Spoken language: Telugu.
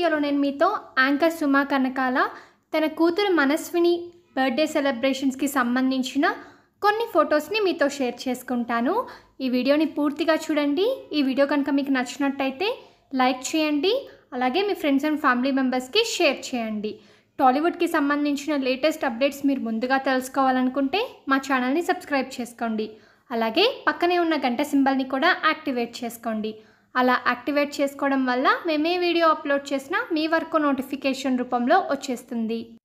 వీడియోలో నేను మీతో యాంకర్ సుమా కనకాల తన కూతురు మనస్విని బర్త్డే సెలబ్రేషన్స్కి సంబంధించిన కొన్ని ఫొటోస్ని మీతో షేర్ చేసుకుంటాను ఈ వీడియోని పూర్తిగా చూడండి ఈ వీడియో కనుక మీకు నచ్చినట్టయితే లైక్ చేయండి అలాగే మీ ఫ్రెండ్స్ అండ్ ఫ్యామిలీ మెంబర్స్కి షేర్ చేయండి టాలీవుడ్కి సంబంధించిన లేటెస్ట్ అప్డేట్స్ మీరు ముందుగా తెలుసుకోవాలనుకుంటే మా ఛానల్ని సబ్స్క్రైబ్ చేసుకోండి అలాగే పక్కనే ఉన్న గంట సింబల్ని కూడా యాక్టివేట్ చేసుకోండి అలా యాక్టివేట్ చేసుకోవడం వల్ల మేమే వీడియో అప్లోడ్ చేసినా మీ వరకు నోటిఫికేషన్ రూపంలో వచ్చేస్తుంది